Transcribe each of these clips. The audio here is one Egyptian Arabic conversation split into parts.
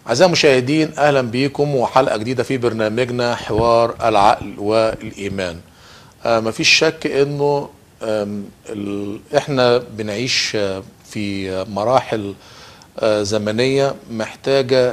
أعزائي المشاهدين أهلا بيكم وحلقة جديدة في برنامجنا حوار العقل والإيمان آه مفيش شك إنه آم، ال- إحنا بنعيش آه، في مراحل آه، زمنية محتاجة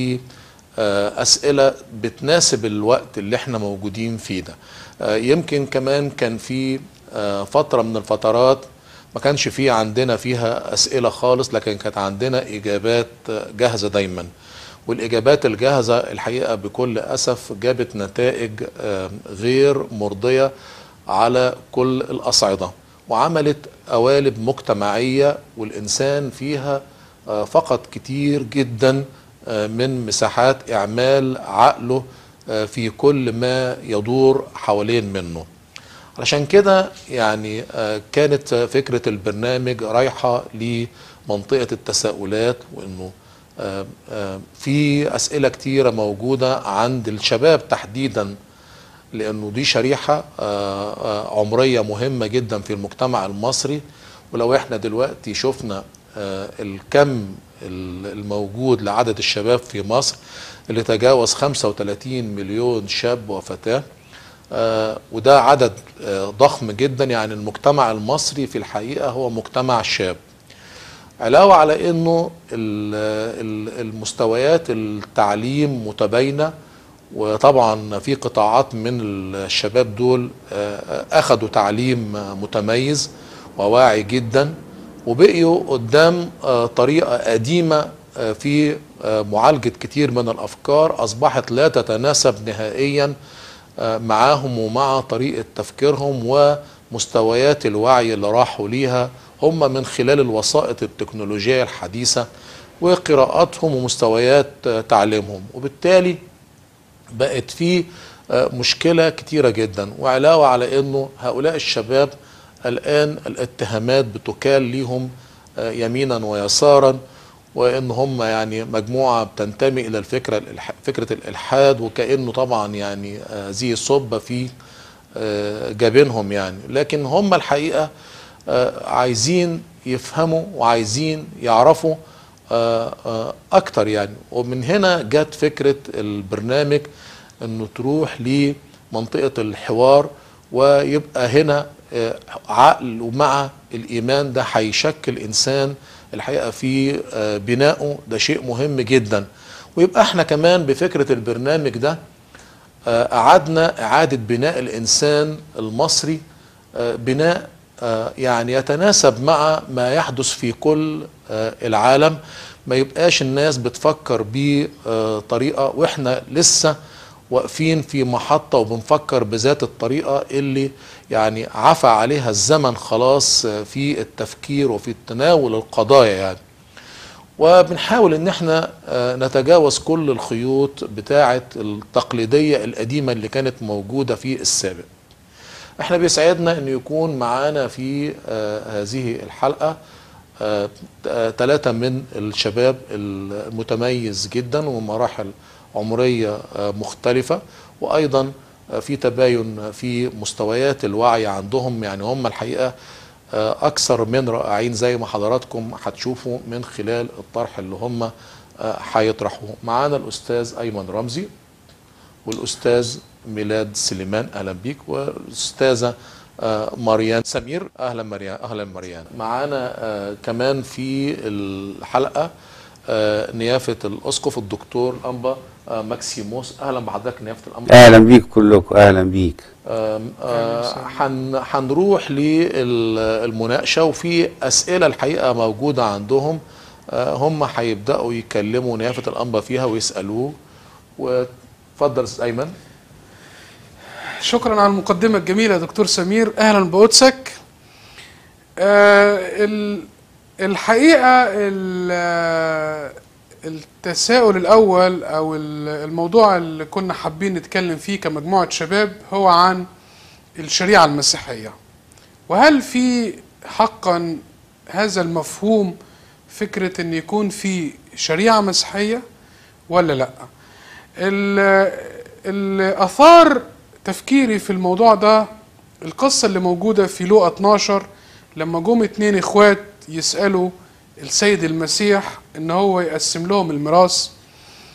لأسئلة بتناسب الوقت اللي إحنا موجودين فيه ده آه، يمكن كمان كان في آه، فترة من الفترات ما كانش في عندنا فيها أسئلة خالص لكن كانت عندنا إجابات جاهزة دايما والإجابات الجاهزة الحقيقة بكل أسف جابت نتائج آه، غير مرضية على كل الأصعدة وعملت قوالب مجتمعية والإنسان فيها آه، فقد كتير جدا آه، من مساحات إعمال عقله آه، في كل ما يدور حوالين منه علشان كده يعني آه، كانت فكرة البرنامج رايحة لمنطقة التساؤلات وانه آه، آه، في أسئلة كتيرة موجودة عند الشباب تحديدا لأنه دي شريحة آه، آه، عمرية مهمة جدا في المجتمع المصري ولو احنا دلوقتي شفنا آه، الكم ال- الموجود لعدد الشباب في مصر اللي تجاوز 35 مليون شاب وفتاة آه، وده عدد آه، ضخم جدا يعني المجتمع المصري في الحقيقة هو مجتمع شاب علاوة على انه ال- ال- المستويات التعليم متباينة وطبعا في قطاعات من الشباب دول آه، اخذوا تعليم آه، متميز وواعي جدا وبقيوا قدام آه، طريقة قديمة آه، في آه، معالجة كتير من الافكار اصبحت لا تتناسب نهائيا آه، معاهم ومع طريقة تفكيرهم ومستويات الوعي اللي راحوا ليها هم من خلال الوسائط التكنولوجية الحديثة وقراءاتهم ومستويات آه، تعليمهم وبالتالي بقت في آه، مشكلة كتيرة جدا وعلاوة على انه هؤلاء الشباب الان الاتهامات بتكال ليهم آه، يمينا ويسارا وان هم يعني مجموعة بتنتمي الى الفكرة الإلح- فكرة الالحاد وكأنه طبعا يعني آه، ذي صب في آه، جبينهم يعني لكن هم الحقيقة آه، عايزين يفهموا وعايزين يعرفوا آه، آه، اكتر يعني ومن هنا جت فكرة البرنامج انه تروح لمنطقة الحوار ويبقى هنا آه، عقل ومع الايمان ده هيشكل انسان الحقيقة في آه، بنائه ده شيء مهم جدا ويبقى احنا كمان بفكرة البرنامج ده آه، أعدنا إعادة بناء الإنسان المصري آه، بناء آه، يعني يتناسب مع ما يحدث في كل آه، العالم ما يبقاش الناس بتفكر بطريقة وإحنا لسه واقفين في محطة وبنفكر بذات الطريقة اللي يعني عفى عليها الزمن خلاص آه، في التفكير وفي تناول القضايا يعني وبنحاول ان احنا آه، نتجاوز كل الخيوط بتاعه التقليديه القديمه اللي كانت موجوده في السابق احنا بيسعدنا ان يكون معانا في آه، هذه الحلقه ثلاثة من الشباب المتميز جدا ومراحل عمرية آه، مختلفة وأيضا آه، في تباين في مستويات الوعي عندهم يعني هم الحقيقة آه، أكثر من رائعين زي ما حضراتكم هتشوفوا من خلال الطرح اللي هم آه، هيطرحوه معانا الأستاذ أيمن رمزي والأستاذ ميلاد سليمان أهلا بيك والأستاذة آه، مريان سمير أهلا مريان أهلا مريان معانا آه، كمان في الحلقة آه، نيافة الأسقف الدكتور الأنبا آه، ماكسيموس أهلا بحضرتك نيافة الأنبا اهلا بيك كلكم اهلا بيك آم، آه، هن- هنروح للمناقشة وفي أسئلة الحقيقة موجودة عندهم آه، هم هيبدأوا يكلموا نيافة الأنبا فيها ويسألوه واتفضل أستاذ أيمن شكرا على المقدمة الجميلة يا دكتور سمير أهلا بقدسك آه ال- الحقيقة ال- آه، التساؤل الأول أو ال- الموضوع اللي كنا حابين نتكلم فيه كمجموعة شباب هو عن الشريعة المسيحية وهل في حقا هذا المفهوم فكرة أن يكون في شريعة مسيحية ولا لأ ال- اللي أثار تفكيري في الموضوع ده القصة اللي موجودة في لوقا 12 لما جم اتنين اخوات يسألوا السيد المسيح ان هو يقسم لهم الميراث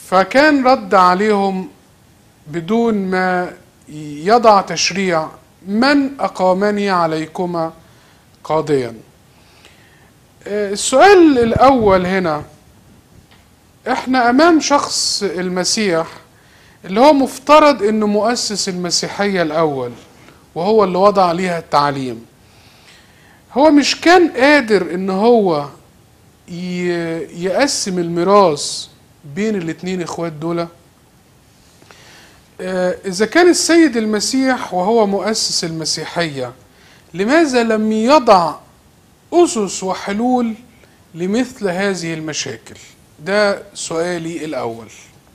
فكان رد عليهم بدون ما يضع تشريع من أقامني عليكما قاضيا آه، السؤال الأول هنا احنا أمام شخص المسيح اللي هو مفترض انه مؤسس المسيحية الأول وهو اللي وضع ليها التعليم هو مش كان قادر ان هو ي- يقسم الميراث بين الاتنين اخوات دول آه، اذا كان السيد المسيح وهو مؤسس المسيحية لماذا لم يضع اسس وحلول لمثل هذه المشاكل ده سؤالي الاول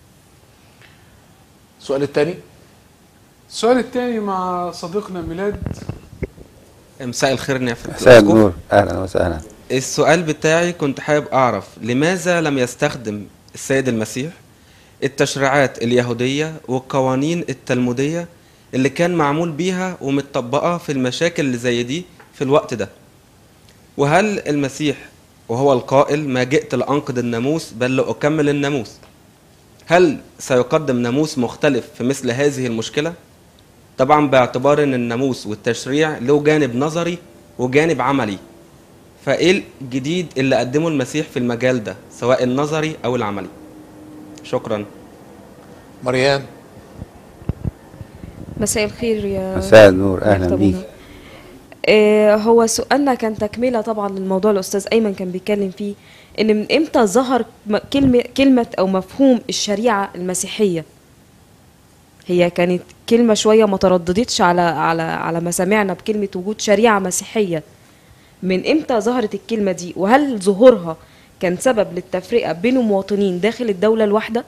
السؤال الثاني السؤال الثاني مع صديقنا ميلاد مساء الخير يا فندم مساء النور اهلا وسهلا السؤال بتاعي كنت حابب أعرف لماذا لم يستخدم السيد المسيح التشريعات اليهودية والقوانين التلمودية اللي كان معمول بيها ومتطبقة في المشاكل اللي زي دي في الوقت ده وهل المسيح وهو القائل ما جئت لأنقض الناموس بل لأكمل الناموس هل سيقدم ناموس مختلف في مثل هذه المشكلة؟ طبعا باعتبار ان الناموس والتشريع له جانب نظري وجانب عملي فايه الجديد اللي قدمه المسيح في المجال ده سواء النظري او العملي شكرا مريان مساء الخير يا مساء النور اهلا دكتور بيك منى. آه، هو سؤالنا كان تكملة طبعا للموضوع الأستاذ أيمن كان بيتكلم فيه إن من إمتى ظهر م- كلمة كلمة أو مفهوم الشريعة المسيحية هي كانت كلمة شوية ما ترددتش على على على مسامعنا بكلمة وجود شريعة مسيحية من إمتى ظهرت الكلمة دي وهل ظهورها كان سبب للتفرقة بين المواطنين داخل الدولة الواحدة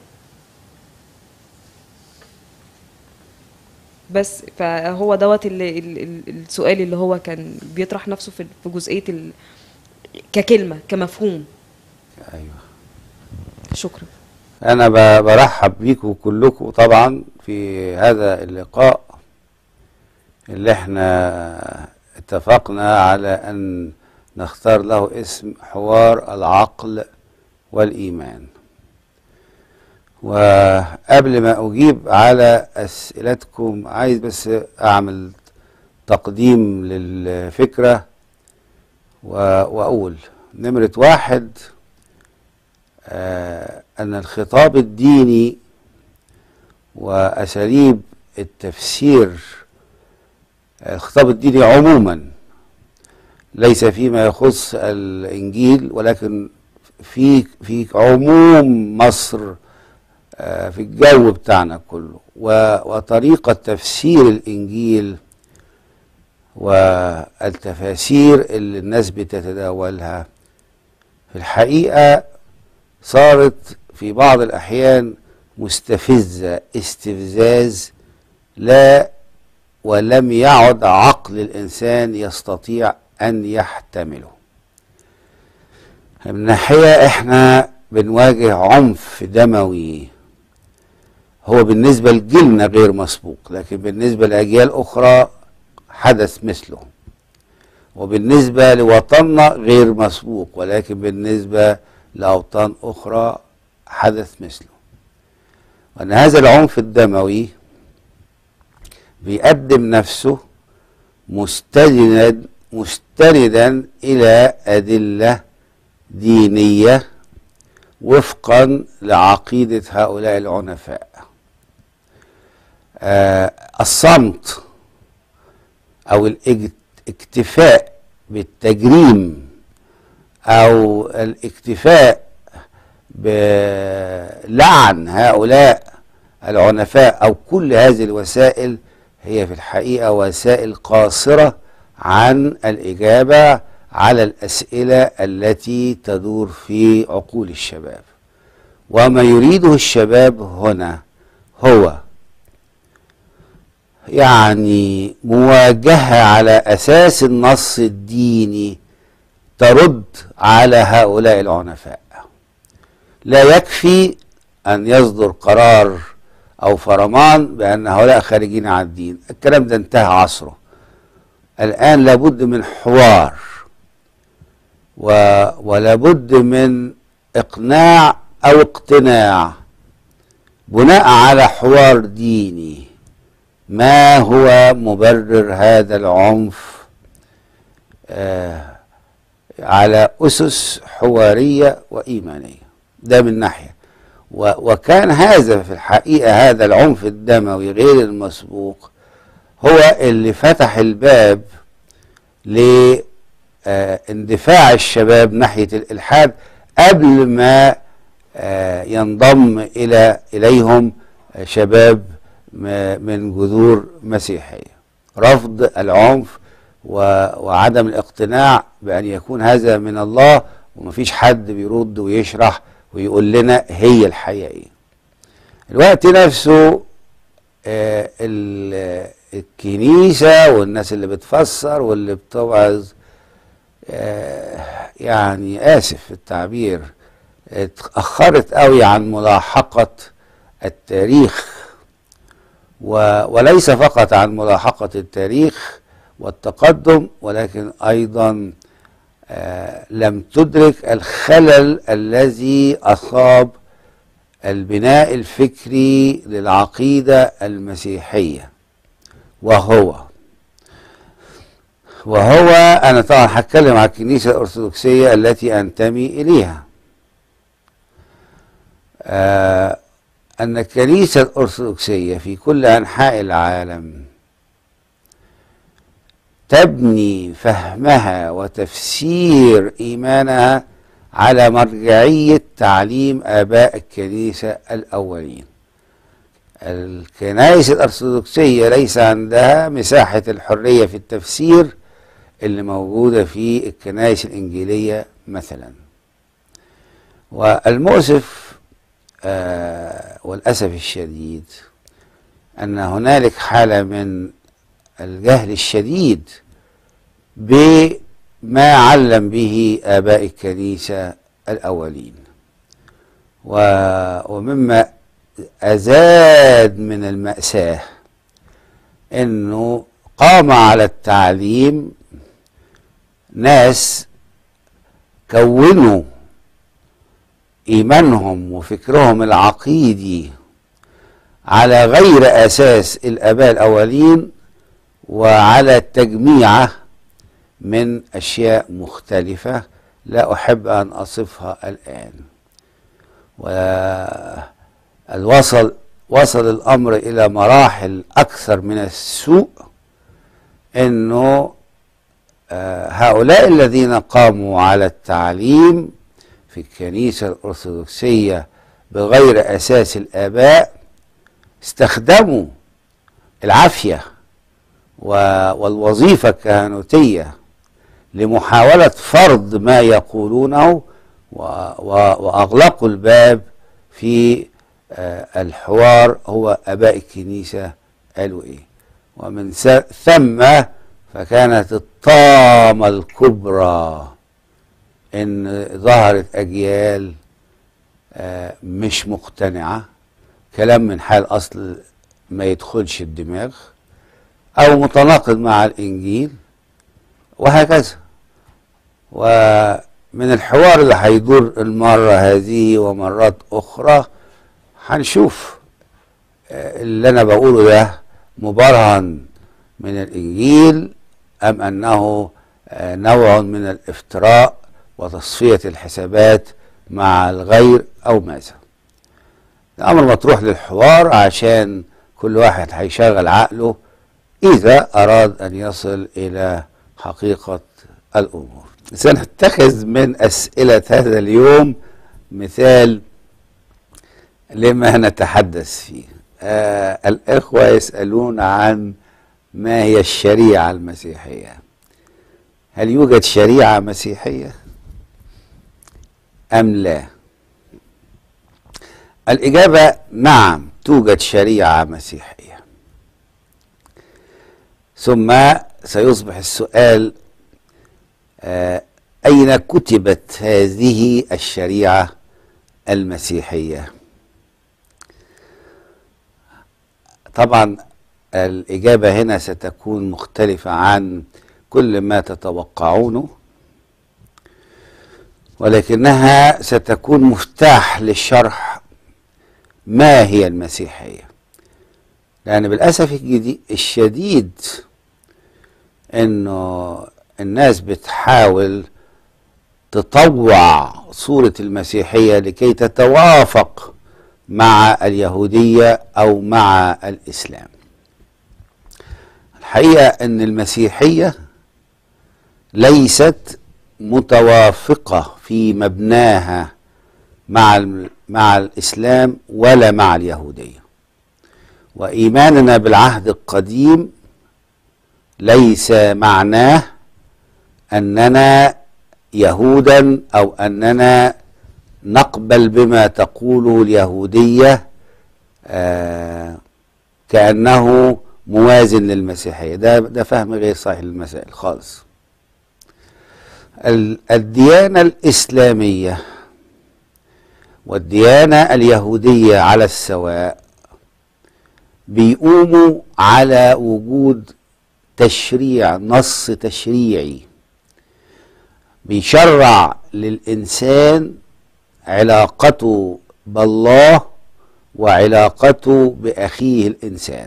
بس فهو دوت ال- ال- ال- السؤال اللي هو كان بيطرح نفسه في في جزئية ال... ككلمة كمفهوم ايوه شكرا انا ب- برحب بيكم كلكم طبعا في هذا اللقاء اللي احنا اتفقنا على ان نختار له اسم حوار العقل والايمان وقبل ما اجيب على اسئلتكم عايز بس اعمل تقديم للفكره و- واقول نمره واحد آه، أن الخطاب الديني وأساليب التفسير الخطاب الديني عموما ليس فيما يخص الإنجيل ولكن في في عموم مصر آه، في الجو بتاعنا كله و- وطريقة تفسير الإنجيل والتفاسير اللي الناس بتتداولها في الحقيقة صارت في بعض الأحيان مستفزة استفزاز لا ولم يعد عقل الإنسان يستطيع أن يحتمله من ناحية إحنا بنواجه عنف دموي هو بالنسبة لجيلنا غير مسبوق لكن بالنسبة لأجيال أخرى حدث مثله وبالنسبة لوطننا غير مسبوق ولكن بالنسبة لأوطان أخرى حدث مثله وأن هذا العنف الدموي بيقدم نفسه مستند مستندا إلى أدلة دينية وفقا لعقيدة هؤلاء العنفاء آه الصمت أو الاكتفاء بالتجريم او الاكتفاء بلعن هؤلاء العنفاء او كل هذه الوسائل هي في الحقيقه وسائل قاصره عن الاجابه على الاسئله التي تدور في عقول الشباب وما يريده الشباب هنا هو يعني مواجهه على اساس النص الديني ترد على هؤلاء العنفاء لا يكفي أن يصدر قرار أو فرمان بأن هؤلاء خارجين عن الدين الكلام ده انتهى عصره الآن لابد من حوار و... ولابد من إقناع أو اقتناع بناء على حوار ديني ما هو مبرر هذا العنف آه على أسس حوارية وإيمانية ده من ناحية و- وكان هذا في الحقيقة هذا العنف الدموي غير المسبوق هو اللي فتح الباب لاندفاع الشباب ناحية الإلحاد قبل ما آه، ينضم إلى إليهم شباب م- من جذور مسيحية رفض العنف و- وعدم الاقتناع بأن يكون هذا من الله ومفيش حد بيرد ويشرح ويقول لنا هي الحقيقة ايه الوقت نفسه آه، ال- الكنيسة والناس اللي بتفسر واللي بتوعظ آه، يعني آسف في التعبير اتأخرت قوي عن ملاحقة التاريخ و- وليس فقط عن ملاحقة التاريخ والتقدم ولكن أيضا آه، لم تدرك الخلل الذي أصاب البناء الفكري للعقيدة المسيحية وهو وهو أنا طبعا هتكلم عن الكنيسة الأرثوذكسية التي أنتمي إليها آه أن الكنيسة الأرثوذكسية في كل أنحاء العالم تبني فهمها وتفسير إيمانها على مرجعية تعليم آباء الكنيسة الأولين الكنائس الأرثوذكسية ليس عندها مساحة الحرية في التفسير اللي موجودة في الكنائس الإنجيلية مثلا والمؤسف آه والأسف الشديد أن هنالك حالة من الجهل الشديد بما علم به آباء الكنيسة الأولين و- ومما أزاد من المأساة أنه قام على التعليم ناس كونوا إيمانهم وفكرهم العقيدي على غير أساس الآباء الأولين وعلى تجميعه من أشياء مختلفة لا أحب أن أصفها الآن والوصل وصل الأمر إلى مراحل أكثر من السوء أنه آه، هؤلاء الذين قاموا على التعليم في الكنيسة الأرثوذكسية بغير أساس الآباء استخدموا العافية و- والوظيفة الكهنوتية لمحاولة فرض ما يقولونه و- و- وأغلقوا الباب في آه، الحوار هو أباء الكنيسة قالوا إيه ومن س- ثم فكانت الطامة الكبرى إن ظهرت أجيال آه، مش مقتنعة كلام من حال أصل ما يدخلش الدماغ أو متناقض مع الإنجيل وهكذا ومن الحوار اللي هيدور المرة هذه ومرات أخرى هنشوف آه، اللي أنا بقوله ده مبرهن من الإنجيل أم أنه آه، نوع من الافتراء وتصفية الحسابات مع الغير أو ماذا الأمر مطروح للحوار عشان كل واحد هيشغل عقله إذا أراد أن يصل إلى حقيقة الأمور سنتخذ من أسئلة هذا اليوم مثال لما نتحدث فيه آه الإخوة يسألون عن ما هي الشريعة المسيحية هل يوجد شريعة مسيحية أم لا الإجابة نعم توجد شريعة مسيحية ثم سيصبح السؤال آه، أين كتبت هذه الشريعة المسيحية طبعا الإجابة هنا ستكون مختلفة عن كل ما تتوقعونه ولكنها ستكون مفتاح للشرح ما هي المسيحية لأن بالأسف الجدي- الشديد إنه الناس بتحاول تطوع صورة المسيحية لكي تتوافق مع اليهودية أو مع الإسلام الحقيقة أن المسيحية ليست متوافقة في مبناها مع الم- مع الإسلام ولا مع اليهودية وإيماننا بالعهد القديم ليس معناه أننا يهودا أو أننا نقبل بما تقوله اليهودية آه كأنه موازن للمسيحية ده ده فهم غير صحيح للمسائل خالص ال- الديانة الإسلامية والديانة اليهودية على السواء بيقوموا على وجود تشريع نص تشريعي بيشرع للإنسان علاقته بالله وعلاقته بأخيه الإنسان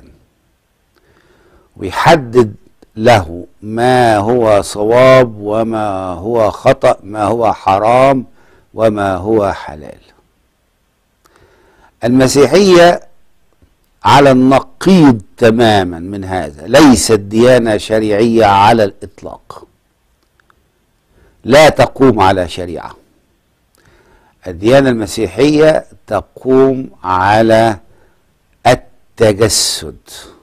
ويحدد له ما هو صواب وما هو خطأ ما هو حرام وما هو حلال المسيحية على النقيض تماما من هذا ليست ديانة شريعية على الإطلاق لا تقوم على شريعة الديانة المسيحية تقوم على التجسد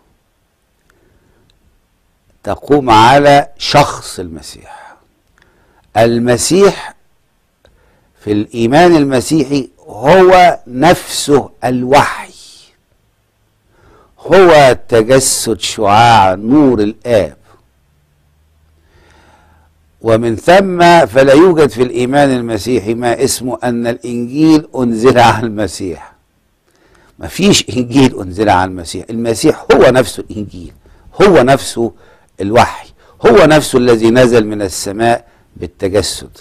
تقوم على شخص المسيح المسيح في الإيمان المسيحي هو نفسه الوحي هو تجسد شعاع نور الآب ومن ثم فلا يوجد في الإيمان المسيحي ما اسمه أن الإنجيل أنزل على المسيح ما فيش إنجيل أنزل على المسيح المسيح هو نفسه الإنجيل هو نفسه الوحي هو نفسه الذي نزل من السماء بالتجسد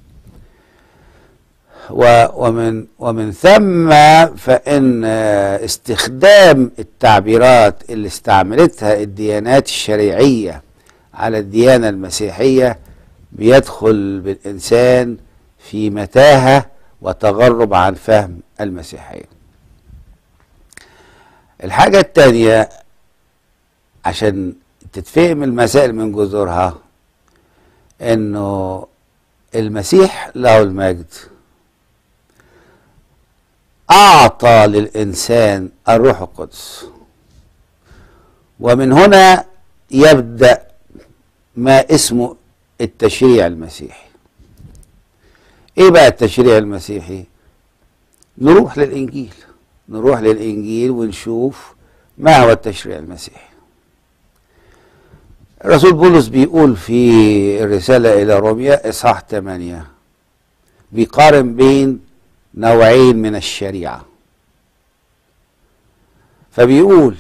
و- ومن ومن ثم فإن آه، استخدام التعبيرات اللي استعملتها الديانات الشريعية على الديانة المسيحية بيدخل بالإنسان في متاهة وتغرب عن فهم المسيحية الحاجة التانية عشان تتفهم المسائل من جذورها انه المسيح له المجد اعطى للانسان الروح القدس ومن هنا يبدا ما اسمه التشريع المسيحي ايه بقى التشريع المسيحي نروح للانجيل نروح للانجيل ونشوف ما هو التشريع المسيحي الرسول بولس بيقول في الرسالة إلى روميا إصحاح 8 بيقارن بين نوعين من الشريعة فبيقول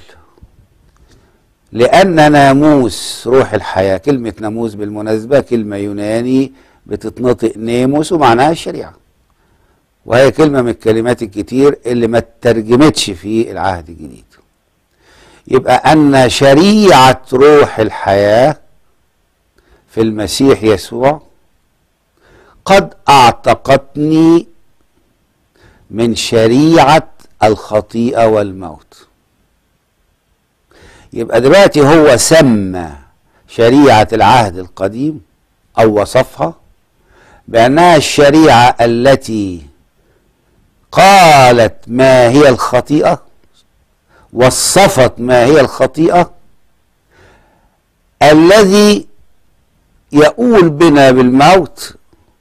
لأن ناموس روح الحياة كلمة ناموس بالمناسبة كلمة يوناني بتتنطق ناموس ومعناها الشريعة وهي كلمة من الكلمات الكتير اللي ما ترجمتش في العهد الجديد يبقى أن شريعة روح الحياة في المسيح يسوع قد أعتقتني من شريعة الخطيئة والموت يبقى دلوقتي هو سمى شريعة العهد القديم أو وصفها بأنها الشريعة التي قالت ما هي الخطيئة وصفت ما هي الخطيئة الذي يؤول بنا بالموت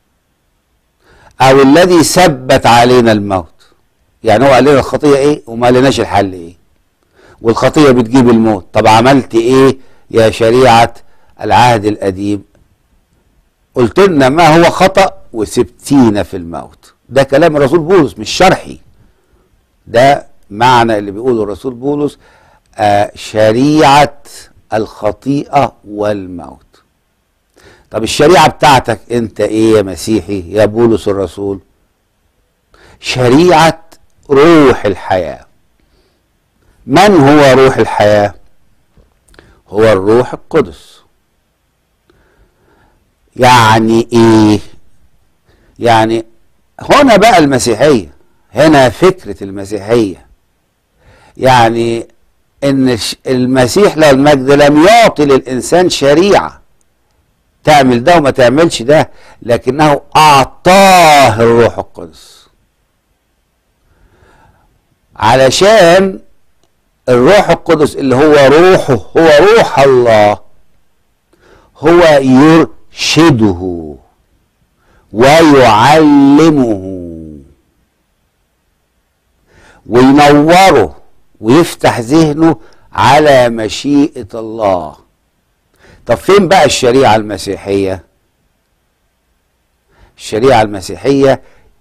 او الذي ثبت علينا الموت يعني هو قال لنا الخطيئة ايه وما لناش الحل ايه والخطيئة بتجيب الموت طب عملت ايه يا شريعة العهد القديم قلت لنا ما هو خطأ وسبتينا في الموت ده كلام الرسول بولس مش شرحي ده معنى اللي بيقوله الرسول بولس آه شريعة الخطيئة والموت طب الشريعة بتاعتك انت ايه يا مسيحي يا بولس الرسول شريعة روح الحياة من هو روح الحياة هو الروح القدس يعني ايه يعني هنا بقى المسيحية هنا فكرة المسيحية يعني ان الش- المسيح له المجد لم يعطي للانسان شريعه تعمل ده وما تعملش ده لكنه اعطاه الروح القدس علشان الروح القدس اللي هو روحه هو روح الله هو يرشده ويعلمه وينوره ويفتح ذهنه على مشيئة الله طب فين بقى الشريعة المسيحية الشريعة المسيحية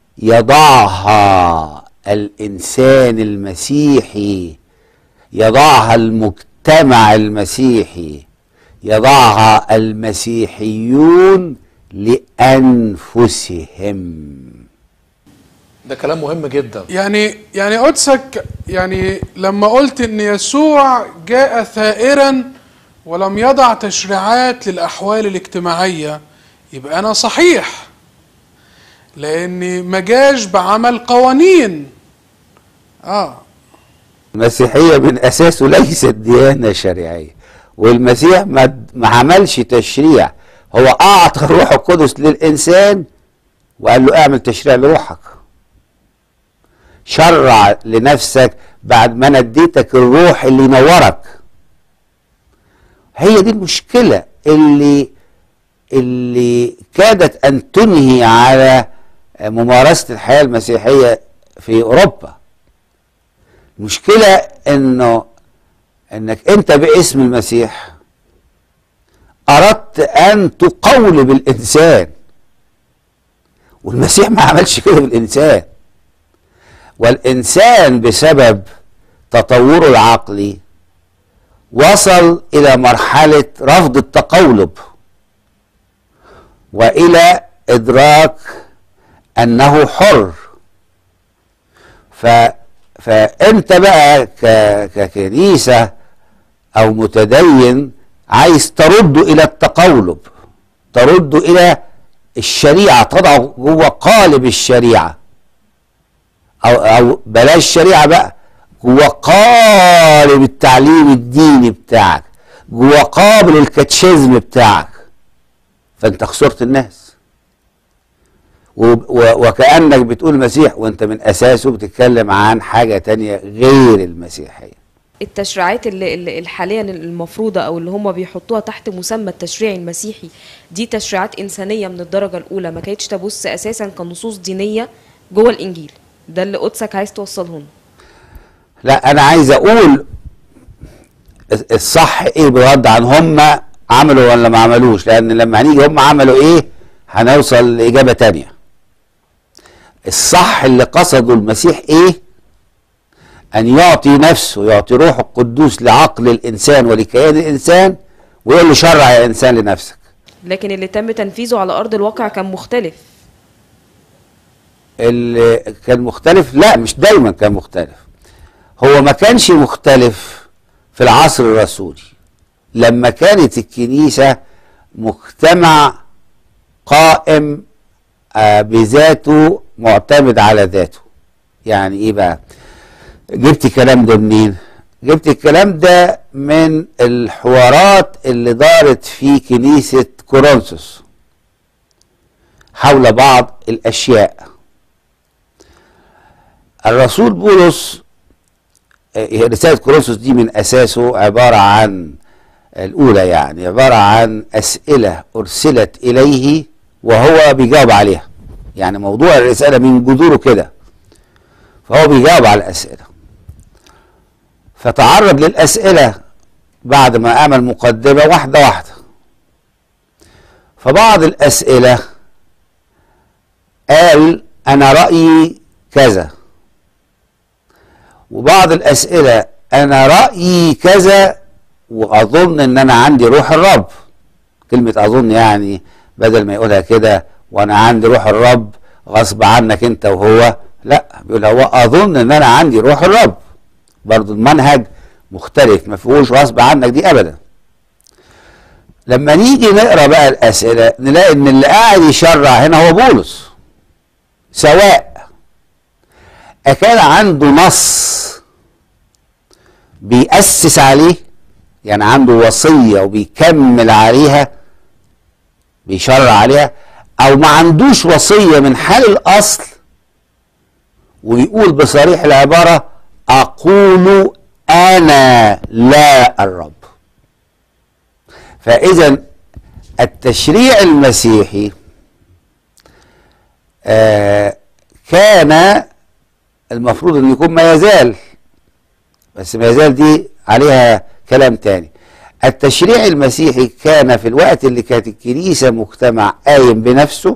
يضعها الإنسان المسيحي يضعها المجتمع المسيحي يضعها المسيحيون لأنفسهم ده كلام مهم جدا يعني يعني قدسك يعني لما قلت ان يسوع جاء ثائرا ولم يضع تشريعات للاحوال الاجتماعيه يبقى انا صحيح لاني ما جاش بعمل قوانين اه المسيحية من أساسه ليست ديانة شرعية والمسيح ما ما عملش تشريع هو أعطى الروح القدس للإنسان وقال له اعمل تشريع لروحك شرع لنفسك بعد ما انا اديتك الروح اللي ينورك هي دي المشكلة اللي اللي كادت أن تنهي على ممارسة الحياة المسيحية في أوروبا المشكلة انه انك انت باسم المسيح اردت ان تقولب الانسان والمسيح ما عملش كده بالانسان والانسان بسبب تطوره العقلي وصل الى مرحلة رفض التقولب والى ادراك انه حر ف فانت بقى ك- ككنيسه او متدين عايز ترد الى التقولب ترد الى الشريعه تضعه جوه قالب الشريعه او او بلاش الشريعه بقى جوه قالب التعليم الديني بتاعك جوه قابل الكاتشيزم بتاعك فانت خسرت الناس و- و- وكأنك بتقول مسيح وانت من اساسه بتتكلم عن حاجة تانية غير المسيحية التشريعات اللي, اللي حاليا المفروضة أو اللي هم بيحطوها تحت مسمى التشريع المسيحي دي تشريعات إنسانية من الدرجة الأولى ما كانتش تبص أساسا كنصوص دينية جوه الإنجيل ده اللي قدسك عايز توصله لنا لا انا عايز اقول الس- الصح ايه بغض عن هم عملوا ولا ما عملوش لان لما هنيجي هم عملوا ايه هنوصل لاجابة تانية الصح اللي قصده المسيح ايه ان يعطي نفسه يعطي روح القدوس لعقل الانسان ولكيان الانسان ويقول له شرع يا انسان لنفسك لكن اللي تم تنفيذه على أرض الواقع كان مختلف اللي كان مختلف لا مش دايما كان مختلف هو ما كانش مختلف في العصر الرسولي لما كانت الكنيسة مجتمع قائم آه، بذاته معتمد على ذاته يعني ايه بقى جبت الكلام ده منين جبت الكلام ده من الحوارات اللي دارت في كنيسة كورنثوس حول بعض الاشياء الرسول بولس آه، رسالة كورنثوس دي من أساسه عبارة عن الأولى يعني عبارة عن أسئلة أرسلت إليه وهو بيجاوب عليها يعني موضوع الرسالة من جذوره كده فهو بيجاوب على الأسئلة فتعرض للأسئلة بعد ما عمل مقدمة واحدة واحدة فبعض الأسئلة قال أنا رأيي كذا وبعض الأسئلة أنا رأيي كذا وأظن إن أنا عندي روح الرب كلمة أظن يعني بدل ما يقولها كده وأنا عندي روح الرب غصب عنك أنت وهو لا بيقول هو اظن ان انا عندي روح الرب برضو المنهج مختلف ما فيهوش غصب عنك دي ابدا لما نيجي نقرا بقى الاسئله نلاقي ان اللي قاعد يشرع هنا هو بولس سواء اكان عنده نص بيأسس عليه يعني عنده وصيه وبيكمل عليها بيشرع عليها او ما عندوش وصيه من حال الاصل ويقول بصريح العباره اقول انا لا الرب فاذا التشريع المسيحي آه كان المفروض ان يكون ما يزال بس ما يزال دي عليها كلام تاني التشريع المسيحي كان في الوقت اللي كانت الكنيسة مجتمع قايم بنفسه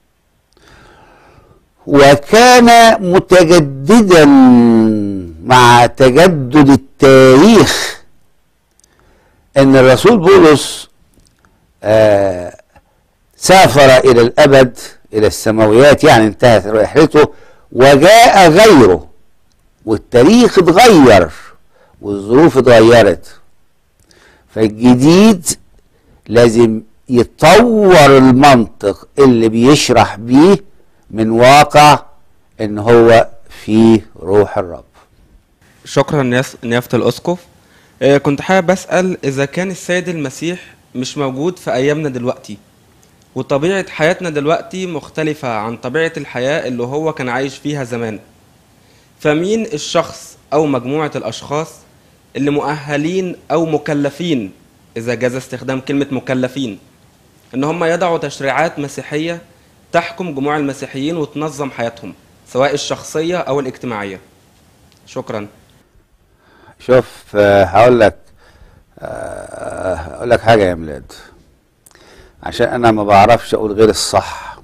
وكان متجددا مع تجدد التاريخ ان الرسول بولس آه سافر الى الابد الى السماويات يعني انتهت رحلته وجاء غيره والتاريخ اتغير والظروف اتغيرت فالجديد لازم يطور المنطق اللي بيشرح بيه من واقع ان هو فيه روح الرب شكرا نياس- نيافة الأسقف آه، كنت حابب أسأل إذا كان السيد المسيح مش موجود في أيامنا دلوقتي وطبيعة حياتنا دلوقتي مختلفة عن طبيعة الحياة اللي هو كان عايش فيها زمان فمين الشخص أو مجموعة الأشخاص اللي مؤهلين أو مكلفين إذا جاز استخدام كلمة مكلفين إن هم يضعوا تشريعات مسيحية تحكم جموع المسيحيين وتنظم حياتهم سواء الشخصية أو الاجتماعية شكرا شوف آه، هقول لك آه، هقول لك حاجه يا ميلاد عشان انا ما بعرفش اقول غير الصح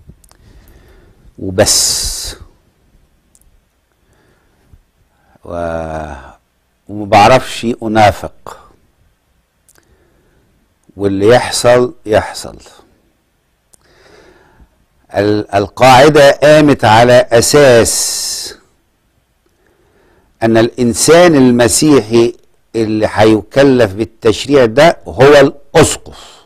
وبس و... وما بعرفش انافق واللي يحصل يحصل ال- القاعده قامت على اساس ان الانسان المسيحي اللي هيكلف بالتشريع ده هو الاسقف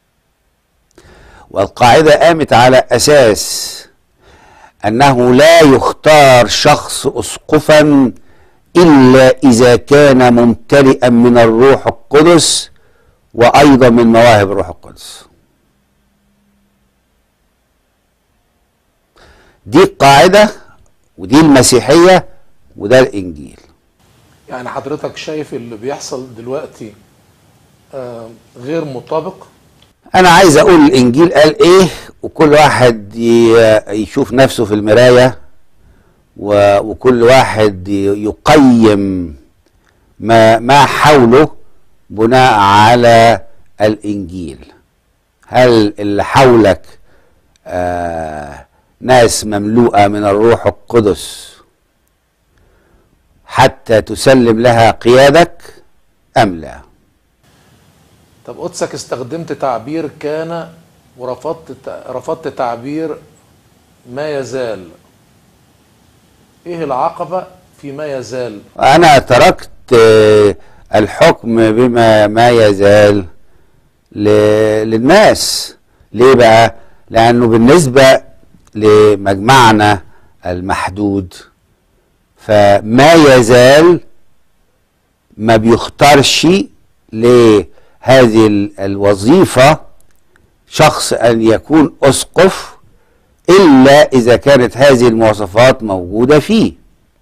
والقاعده قامت على اساس انه لا يختار شخص اسقفا الا اذا كان ممتلئا من الروح القدس وايضا من مواهب الروح القدس دي القاعده ودي المسيحيه وده الانجيل يعني حضرتك شايف اللي بيحصل دلوقتي آه، غير مطابق انا عايز اقول الانجيل قال ايه وكل واحد ي- يشوف نفسه في المرايه و- وكل واحد ي- يقيم ما ما حوله بناء على الانجيل هل اللي حولك آه ناس مملوءه من الروح القدس حتى تسلم لها قيادك ام لا طب قدسك استخدمت تعبير كان ورفضت تع- رفضت تعبير ما يزال ايه العقبة في ما يزال أنا تركت آه، الحكم بما ما يزال ل- للناس ليه بقى؟ لأنه بالنسبة لمجمعنا المحدود فما يزال ما بيختارش لهذه ال- الوظيفة شخص أن يكون أسقف إلا إذا كانت هذه المواصفات موجودة فيه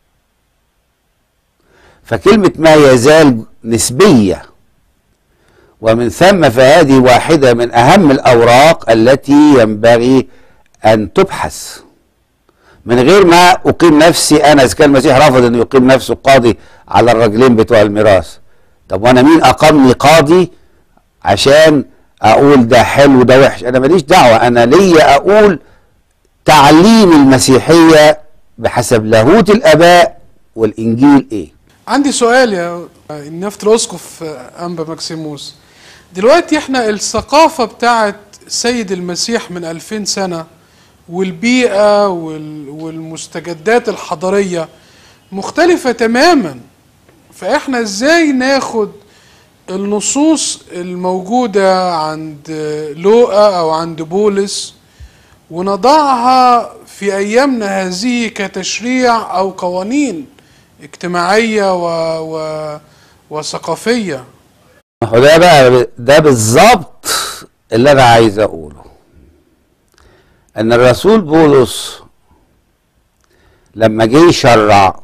فكلمة ما يزال نسبية ومن ثم فهذه واحدة من أهم الأوراق التي ينبغي أن تبحث من غير ما أقيم نفسي أنا إذا كان المسيح رفض أن يقيم نفسه قاضي على الرجلين بتوع الميراث طب وأنا مين أقامني قاضي عشان أقول ده حلو ده وحش أنا ماليش دعوة أنا ليا أقول تعليم المسيحية بحسب لاهوت الآباء والإنجيل إيه عندي سؤال يا نيافة الأسقف أنبا ماكسيموس دلوقتي احنا الثقافة بتاعت سيد المسيح من 2000 سنة والبيئة وال- والمستجدات الحضارية مختلفة تماما فاحنا ازاي ناخد النصوص الموجودة عند لوقا او عند بولس ونضعها في ايامنا هذه كتشريع او قوانين اجتماعية و... و... وثقافية ما هو ده بقى ده بالظبط اللي انا عايز اقوله ان الرسول بولس لما جه يشرع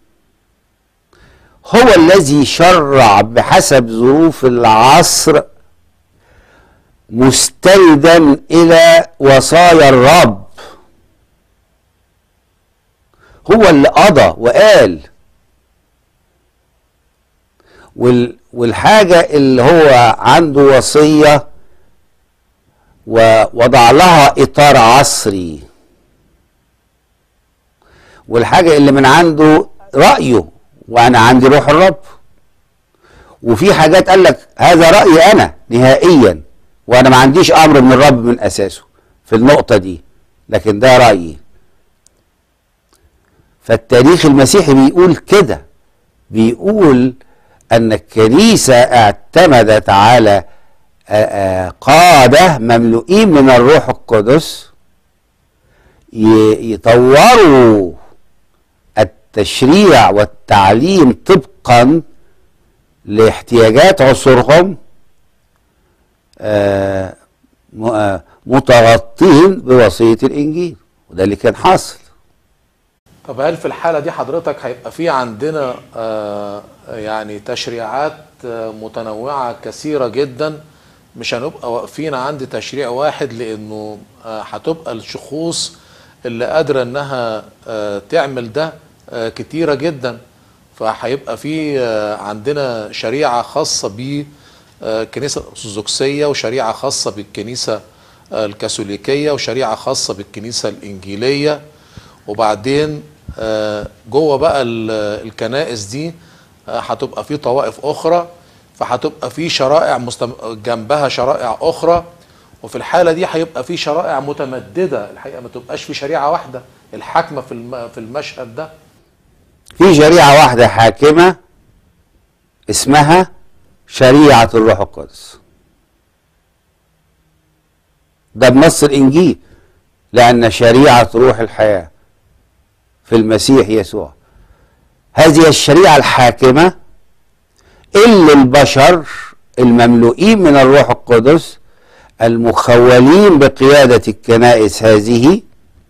هو الذي شرع بحسب ظروف العصر مستندا الى وصايا الرب هو اللي قضى وقال وال والحاجة اللي هو عنده وصية ووضع لها إطار عصري والحاجة اللي من عنده رأيه وأنا عندي روح الرب وفي حاجات قال لك هذا رأيي أنا نهائيا وأنا ما عنديش أمر من الرب من أساسه في النقطة دي لكن ده رأيي فالتاريخ المسيحي بيقول كده بيقول أن الكنيسة اعتمدت على آه، آه، قادة مملوئين من الروح القدس ي- يطوروا التشريع والتعليم طبقا لاحتياجات عصورهم آه، م- آه، متغطين بوصية الإنجيل وده اللي كان حاصل طب هل في الحالة دي حضرتك هيبقى في عندنا آه، يعني تشريعات آه، متنوعة كثيرة جدا مش هنبقى واقفين عند تشريع واحد لأنه آه، هتبقى الشخوص اللي قادرة إنها آه، تعمل ده آه، كتيرة جدا فهيبقى في آه، عندنا شريعة خاصة بالكنيسة الأرثوذكسية وشريعة خاصة بالكنيسة آه، الكاثوليكية وشريعة خاصة بالكنيسة الإنجيلية وبعدين آه، جوه بقى ال- الكنائس دي آه، هتبقى في طوائف اخرى فهتبقى في شرائع مستم... جنبها شرائع اخرى وفي الحاله دي هيبقى في شرائع متمدده الحقيقه ما تبقاش في شريعه واحده الحاكمه في الم... في المشهد ده في شريعة واحدة حاكمة اسمها شريعة الروح القدس ده بنص الإنجيل لأن شريعة روح الحياة في المسيح يسوع هذه الشريعة الحاكمة اللي البشر المملوئين من الروح القدس المخولين بقيادة الكنائس هذه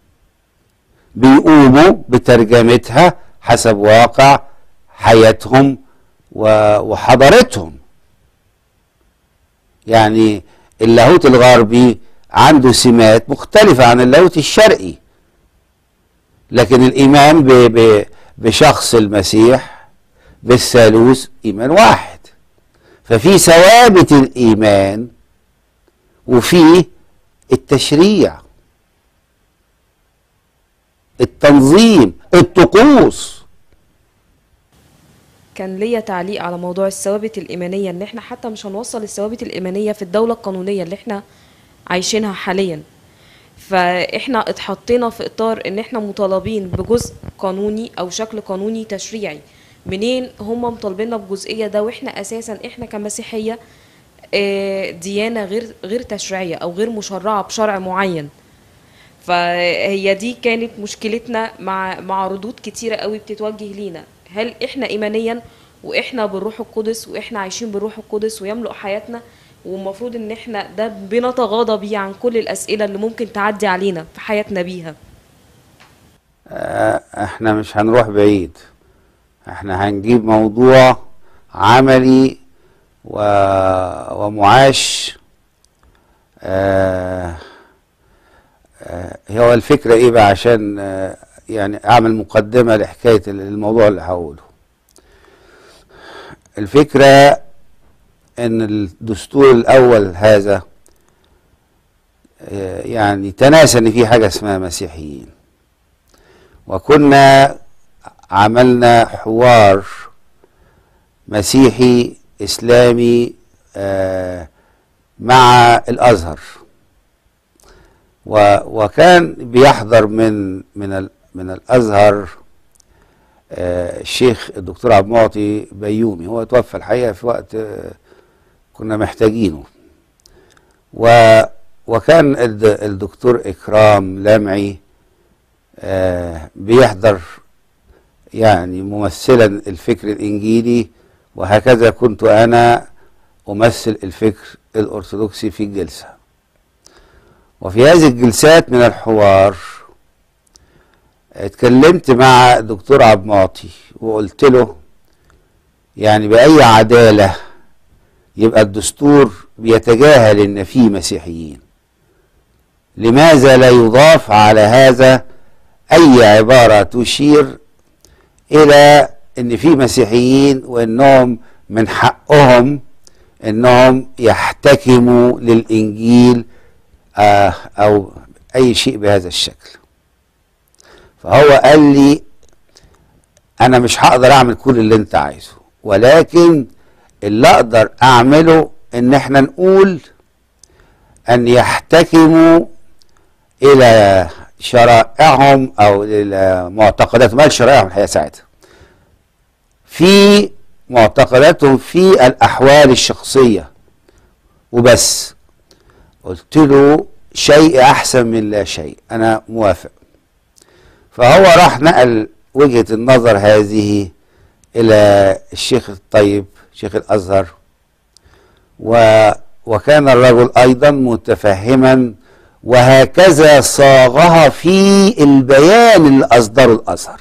بيقوموا بترجمتها حسب واقع حياتهم و- وحضارتهم يعني اللاهوت الغربي عنده سمات مختلفة عن اللاهوت الشرقي لكن الإيمان ب ب بشخص المسيح بالثالوث إيمان واحد ففي ثوابت الإيمان وفي التشريع التنظيم الطقوس كان ليا تعليق على موضوع الثوابت الإيمانية إن إحنا حتى مش هنوصل الثوابت الإيمانية في الدولة القانونية اللي إحنا عايشينها حاليا فإحنا اتحطينا في إطار إن إحنا مطالبين بجزء قانوني أو شكل قانوني تشريعي منين هم مطالبيننا بجزئية ده وإحنا أساسا إحنا كمسيحية آه، ديانة غير غير تشريعية أو غير مشرعة بشرع معين فهي دي كانت مشكلتنا مع مع ردود كتيرة قوي بتتوجه لينا هل احنا ايمانيا واحنا بالروح القدس واحنا عايشين بالروح القدس ويملؤ حياتنا والمفروض ان احنا ده بنتغاضى بيه عن كل الاسئله اللي ممكن تعدي علينا في حياتنا بيها آه، احنا مش هنروح بعيد احنا هنجيب موضوع عملي و... ومعاش آه آه هو الفكرة ايه بقى عشان آه يعني اعمل مقدمة لحكاية الموضوع اللي هقوله الفكرة ان الدستور الاول هذا آه يعني تناسى ان في حاجة اسمها مسيحيين وكنا عملنا حوار مسيحي اسلامي آه، مع الازهر و وكان بيحضر من من ال من الازهر آه، الشيخ الدكتور عبد المعطي بيومي هو توفى الحقيقه في وقت آه، كنا محتاجينه و وكان الد- الدكتور اكرام لمعي آه، بيحضر يعني ممثلا الفكر الانجيلي وهكذا كنت انا امثل الفكر الارثوذكسي في الجلسه وفي هذه الجلسات من الحوار اتكلمت مع الدكتور عبد المعطي وقلت له يعني بأي عدالة يبقى الدستور بيتجاهل ان في مسيحيين لماذا لا يضاف على هذا اي عبارة تشير الى ان في مسيحيين وانهم من حقهم انهم يحتكموا للانجيل آه او اي شيء بهذا الشكل فهو قال لي انا مش هقدر اعمل كل اللي انت عايزه ولكن اللي اقدر اعمله ان احنا نقول ان يحتكموا الى شرائعهم او الى معتقداتهم ما شرائعهم الحقيقه ساعتها في معتقداتهم في الاحوال الشخصيه وبس قلت له شيء احسن من لا شيء انا موافق فهو راح نقل وجهة النظر هذه إلى الشيخ الطيب شيخ الأزهر و وكان الرجل أيضا متفهما وهكذا صاغها في البيان اللي أصدره الأزهر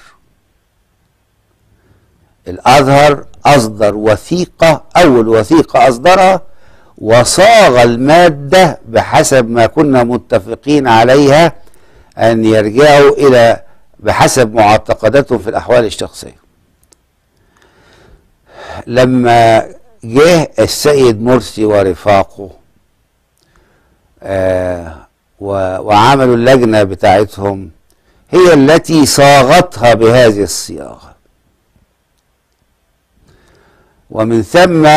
الأزهر أصدر وثيقة أول وثيقة أصدرها وصاغ المادة بحسب ما كنا متفقين عليها أن يرجعوا إلى بحسب معتقداتهم في الأحوال الشخصية لما جه السيد مرسي ورفاقه آه و- وعملوا اللجنة بتاعتهم هي التي صاغتها بهذه الصياغة ومن ثم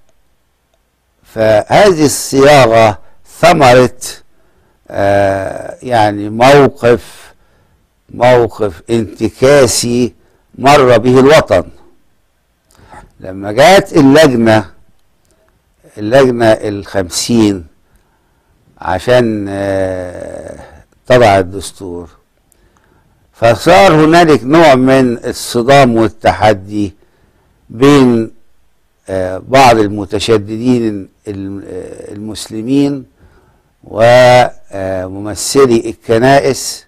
فهذه الصياغة ثمرة آه يعني موقف موقف انتكاسي مر به الوطن لما جاءت اللجنة اللجنة الخمسين عشان آه، تضع الدستور فصار هنالك نوع من الصدام والتحدي بين آه، بعض المتشددين الم- آه، المسلمين وممثلي الكنائس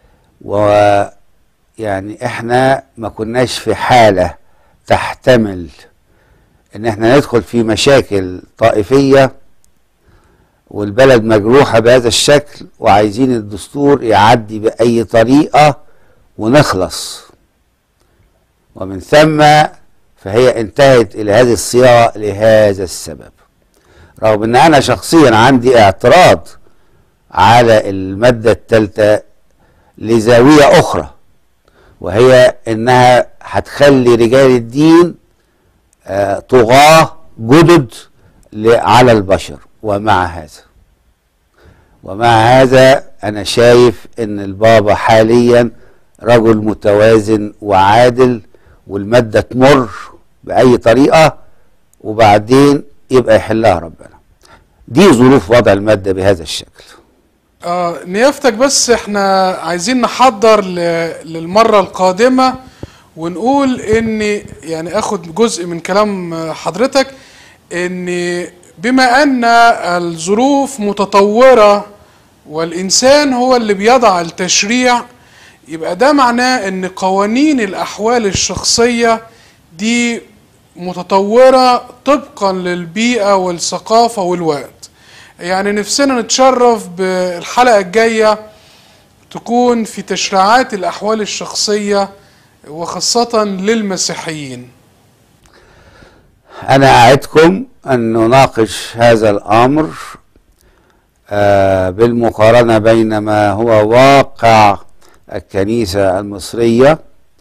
ويعني احنا ما كناش في حالة تحتمل ان احنا ندخل في مشاكل طائفية والبلد مجروحة بهذا الشكل وعايزين الدستور يعدي بأي طريقة ونخلص ومن ثم فهي انتهت إلى هذه الصياغة لهذا السبب رغم ان انا شخصيا عندي اعتراض على المادة الثالثة لزاوية أخرى وهي إنها هتخلي رجال الدين آه، طغاة جدد ل- على البشر ومع هذا ومع هذا أنا شايف إن البابا حاليا رجل متوازن وعادل والمادة تمر بأي طريقة وبعدين يبقى يحلها ربنا دي ظروف وضع المادة بهذا الشكل آه نيافتك بس احنا عايزين نحضر ل- للمرة القادمة ونقول ان يعني اخد جزء من كلام حضرتك ان بما ان الظروف متطورة والانسان هو اللي بيضع التشريع يبقى ده معناه ان قوانين الاحوال الشخصية دي متطورة طبقا للبيئة والثقافة والوقت يعني نفسنا نتشرف بالحلقة الجاية تكون في تشريعات الأحوال الشخصية وخاصة للمسيحيين أنا أعدكم أن نناقش هذا الأمر آه، بالمقارنة بين ما هو واقع الكنيسة المصرية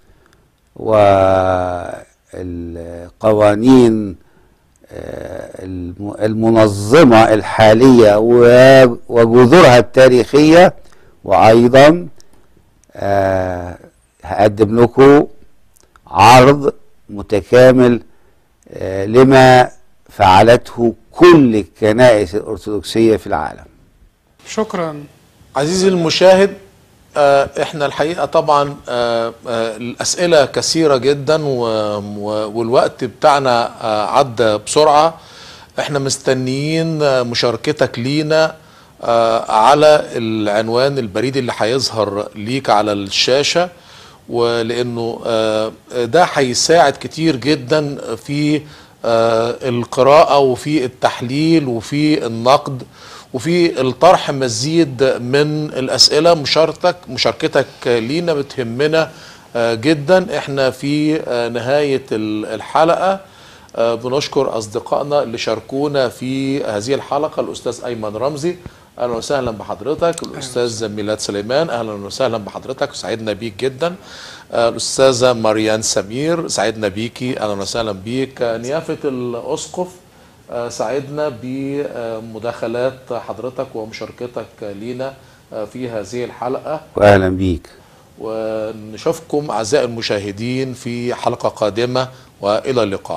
والقوانين آه، الم- المنظمة الحالية و- وجذورها التاريخية وايضا آه هقدم لكم عرض متكامل آه لما فعلته كل الكنائس الارثوذكسيه في العالم شكرا عزيزي المشاهد آه، احنا الحقيقه طبعا آه، آه، الاسئله كثيره جدا و- و- والوقت بتاعنا آه، عدى بسرعه احنا مستنيين آه، مشاركتك لينا آه، على العنوان البريد اللي هيظهر ليك على الشاشه ولانه آه، ده هيساعد كتير جدا في آه، القراءه وفي التحليل وفي النقد وفي الطرح مزيد من الاسئله مشاركتك مشاركتك لينا بتهمنا آه، جدا احنا في آه، نهايه ال- الحلقه آه، بنشكر اصدقائنا اللي شاركونا في هذه الحلقه الاستاذ ايمن رمزي اهلا وسهلا بحضرتك الاستاذ ميلاد سليمان اهلا وسهلا بحضرتك وسعدنا بيك جدا آه، الاستاذه مريان سمير سعدنا بيكي اهلا وسهلا بيك آه، نيافه الاسقف آه، سعدنا بمداخلات حضرتك ومشاركتك لينا آه، في هذه الحلقه واهلا بيك ونشوفكم اعزائي المشاهدين في حلقه قادمه والى اللقاء